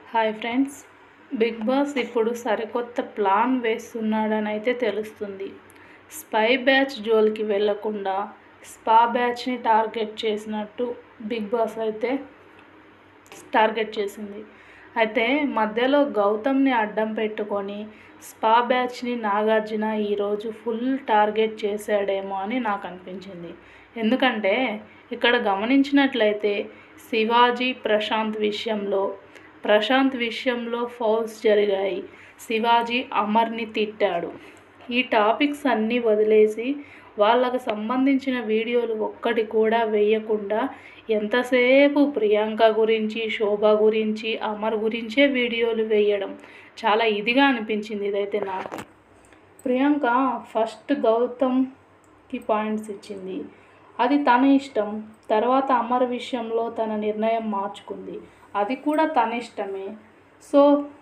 hi friends big boss ఇప్పుడు సరికొత్త plan వేస్తున్నాడని అయితే తెలుస్తుంది స్పై బ్యాచ్ జోలికి వెళ్లకుండా స్పా బ్యాచ్ని టార్గెట్ చేసినట్టు బిగ్ బాస్ అయితే టార్గెట్ చేసింది అయితే మధ్యలో గౌతమ్ని అడ్డం పెట్టుకొని స్పా బ్యాచ్ని నాగార్జున ఈరోజు ఫుల్ టార్గెట్ చేశాడేమో అని నాకు అనిపించింది ఎందుకంటే ఇక్కడ గమనించినట్లయితే శివాజీ ప్రశాంత్ విషయంలో ప్రశాంత్ విషయంలో ఫౌల్స్ జరిగాయి శివాజీ అమర్ని తిట్టాడు ఈ టాపిక్స్ అన్నీ వదిలేసి వాళ్ళకు సంబంధించిన వీడియోలు ఒక్కటి కూడా వేయకుండా ఎంతసేపు ప్రియాంక గురించి శోభ గురించి అమర్ గురించే వీడియోలు వేయడం చాలా ఇదిగా అనిపించింది ఇదైతే నాకు ప్రియాంక ఫస్ట్ గౌతమ్కి పాయింట్స్ ఇచ్చింది అది తన ఇష్టం తర్వాత అమర్ విషయంలో తన నిర్ణయం మార్చుకుంది అది కూడా తన ఇష్టమే సో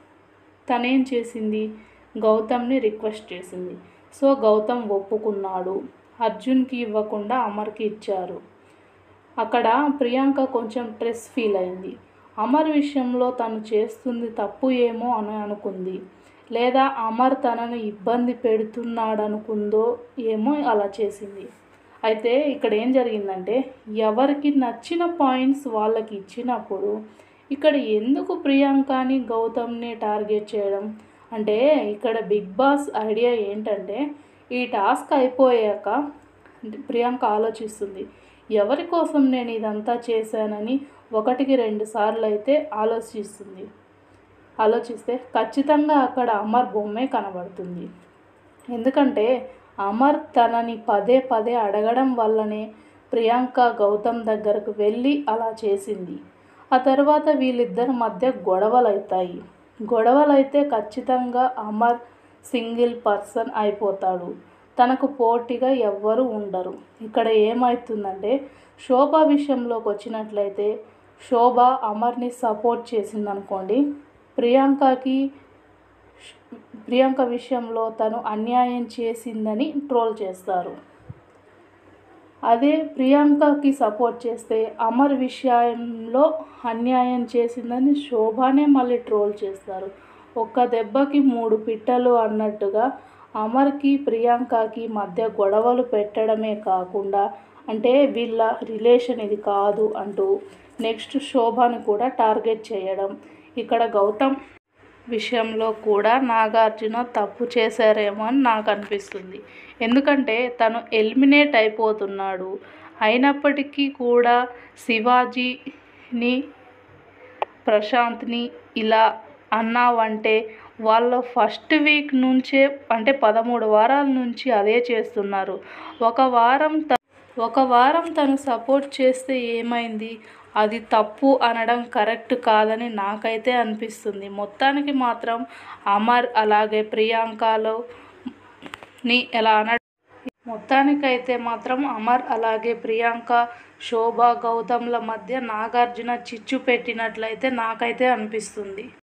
తనేం చేసింది గౌతమ్ని రిక్వెస్ట్ చేసింది సో గౌతమ్ ఒప్పుకున్నాడు అర్జున్కి ఇవ్వకుండా అమర్కి ఇచ్చారు అక్కడ ప్రియాంక కొంచెం స్ట్రెస్ ఫీల్ అయింది అమర్ విషయంలో తను చేస్తుంది తప్పు ఏమో అని అనుకుంది లేదా అమర్ తనను ఇబ్బంది పెడుతున్నాడనుకుందో ఏమో అలా చేసింది అయితే ఇక్కడ ఏం జరిగిందంటే ఎవరికి నచ్చిన పాయింట్స్ వాళ్ళకి ఇచ్చినప్పుడు ఇక్కడ ఎందుకు ప్రియాంకని గౌతమ్ని టార్గెట్ చేయడం అంటే ఇక్కడ బిగ్ బాస్ ఐడియా ఏంటంటే ఈ టాస్క్ అయిపోయాక ప్రియాంక ఆలోచిస్తుంది ఎవరి కోసం నేను ఇదంతా చేశానని ఒకటికి రెండు సార్లు అయితే ఆలోచిస్తుంది ఆలోచిస్తే ఖచ్చితంగా అక్కడ అమర్ బొమ్మే కనబడుతుంది ఎందుకంటే అమర్ తనని పదే పదే అడగడం వల్లనే ప్రియాంక గౌతమ్ దగ్గరకు వెళ్ళి అలా చేసింది ఆ తర్వాత వీళ్ళిద్దరి మధ్య గొడవలు అవుతాయి గొడవలు అయితే ఖచ్చితంగా అమర్ సింగిల్ పర్సన్ అయిపోతాడు తనకు పోటీగా ఎవ్వరు ఉండరు ఇక్కడ ఏమవుతుందంటే శోభ విషయంలోకి వచ్చినట్లయితే శోభ అమర్ని సపోర్ట్ చేసిందనుకోండి ప్రియాంకకి ప్రియాంక విషయంలో తను అన్యాయం చేసిందని ట్రోల్ చేస్తారు అదే ప్రియాంకకి సపోర్ట్ చేస్తే అమర్ విషయంలో అన్యాయం చేసిందని శోభానే మళ్ళీ ట్రోల్ చేస్తారు ఒక్క దెబ్బకి మూడు పిట్టలు అన్నట్టుగా అమర్కి ప్రియాంకకి మధ్య గొడవలు పెట్టడమే కాకుండా అంటే వీళ్ళ రిలేషన్ ఇది కాదు అంటూ నెక్స్ట్ శోభాని కూడా టార్గెట్ చేయడం ఇక్కడ గౌతమ్ విషయంలో కూడా నాగార్జున తప్పు చేశారేమో అని నాకు అనిపిస్తుంది ఎందుకంటే తను ఎలిమినేట్ అయిపోతున్నాడు అయినప్పటికీ కూడా శివాజీని ప్రశాంత్ని ఇలా అన్నావంటే వాళ్ళ ఫస్ట్ వీక్ నుంచే అంటే పదమూడు వారాల నుంచి అదే చేస్తున్నారు ఒక వారం త ఒక వారం తను సపోర్ట్ చేస్తే ఏమైంది అది తప్పు అనడం కరెక్ట్ కాదని నాకైతే అనిపిస్తుంది మొత్తానికి మాత్రం అమర్ అలాగే ప్రియాంకలో ని ఎలా అన మొత్తానికైతే మాత్రం అమర్ అలాగే ప్రియాంక శోభ గౌతమ్ల మధ్య నాగార్జున చిచ్చు పెట్టినట్లయితే నాకైతే అనిపిస్తుంది